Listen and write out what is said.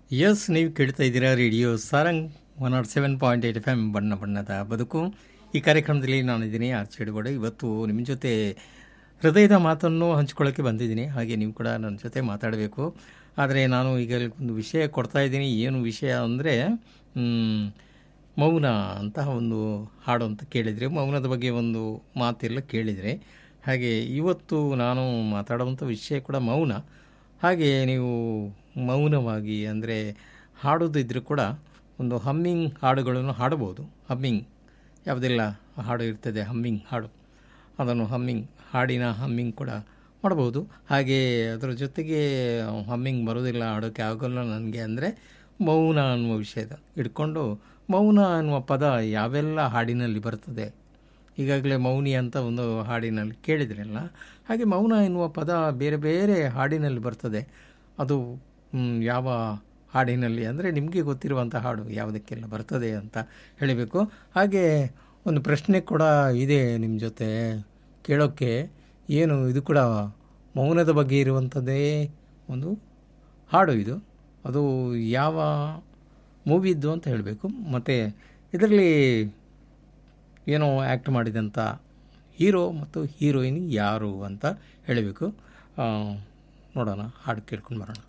S ನೀವು ಕೇಳ್ತಾ ಇದ್ದೀರಾ radio Sarang one nought seven point eight F M ಬಣ್ಣ ಬಣ್ಣದ ಬದುಕು ಈ ಕಾರ್ಯಕ್ರಮದಲ್ಲಿ ನಾನಿದ್ದೀನಿ ಆರ್ಚೆಡ್ಬೋರ್ಡ್ ಇವತ್ತು ನಿಮ್ಮ ಜೊತೆ ಹೃದಯದ ಮಾತನ್ನು ಹಂಚ್ಕೊಳ್ಳೋಕ್ಕೆ ಬಂದಿದ್ದೀನಿ ಹಾಗೆ ನೀವು ಕೂಡ ನನ್ನ ಜೊತೆ ಮಾತಾಡಬೇಕು ಆದರೆ ನಾನು ಈಗ ಒಂದು ವಿಷಯ ಕೊಡ್ತಾ ಇದ್ದೀನಿ ಏನು ವಿಷಯ ಅಂದರೆ ಮೌನ ಅಂತಹ ಒಂದು ಹಾಡು ಅಂತ ಕೇಳಿದರೆ ಮೌನದ ಬಗ್ಗೆ ಒಂದು ಮಾತೆಲ್ಲ ಕೇಳಿದರೆ ಹಾಗೆ ಇವತ್ತು ನಾನು ಮಾತಾಡುವಂಥ ವಿಷಯ ಕೂಡ ಮೌನ ಹಾಗೆ ನೀವು ಮೌನವಾಗಿ ಅಂದರೆ ಹಾಡೋದಿದ್ರೂ ಕೂಡ ಒಂದು ಹಮ್ಮಿಂಗ್ ಹಾಡುಗಳನ್ನು ಹಾಡಬಹುದು ಹಮ್ಮಿಂಗ್ ಯಾವುದೆಲ್ಲ ಹಾಡು ಇರ್ತದೆ ಹಮ್ಮಿಂಗ್ ಹಾಡು ಅದನ್ನು ಹಮ್ಮಿಂಗ್ ಹಾಡಿನ ಹಮ್ಮಿಂಗ್ ಕೂಡ ಮಾಡ್ಬೋದು ಹಾಗೆ ಅದರ ಜೊತೆಗೆ ಹಮ್ಮಿಂಗ್ ಬರೋದಿಲ್ಲ ಹಾಡೋಕ್ಕೆ ಆಗೋಲ್ಲ ನನಗೆ ಅಂದರೆ ಮೌನ ಅನ್ನುವ ವಿಷಯದ ಇಟ್ಕೊಂಡು ಮೌನ ಅನ್ನುವ ಪದ ಯಾವೆಲ್ಲ ಹಾಡಿನಲ್ಲಿ ಬರ್ತದೆ ಈಗಾಗಲೇ ಮೌನಿ ಅಂತ ಒಂದು ಹಾಡಿನಲ್ಲಿ ಕೇಳಿದ್ರಲ್ಲ ಹಾಗೆ ಮೌನ ಎನ್ನುವ ಪದ ಬೇರೆ ಬೇರೆ ಹಾಡಿನಲ್ಲಿ ಬರ್ತದೆ ಅದು ಮ್, ಯಾವ ಹಾಡಿನಲ್ಲಿ ಅಂದರೆ ನಿಮಗೆ ಗೊತ್ತಿರುವಂಥ ಹಾಡು ಯಾವುದಕ್ಕೆಲ್ಲ ಬರ್ತದೆ ಅಂತ ಹೇಳಬೇಕು ಹಾಗೆ ಒಂದು ಪ್ರಶ್ನೆ ಕೂಡ ಇದೆ ನಿಮ್ಮ ಜೊತೆ ಕೇಳೋಕ್ಕೆ ಏನು ಇದು ಕೂಡ ಮೌನದ ಬಗ್ಗೆ ಇರುವಂಥದ್ದೇ ಒಂದು ಹಾಡು ಇದು ಅದು ಯಾವ ಮೂವಿದ್ದು ಅಂತ ಹೇಳಬೇಕು ಮತ್ತು ಇದರಲ್ಲಿ ಏನೋ ಆ್ಯಕ್ಟ್ ಮಾಡಿದಂಥ ಹೀರೋ ಮತ್ತು ಹೀರೋಯಿನ್ ಯಾರು ಅಂತ ಹೇಳಬೇಕು ಆ, ನೋಡೋಣ ಹಾಡು ಕೇಳ್ಕೊಂಡು ಬರೋಣ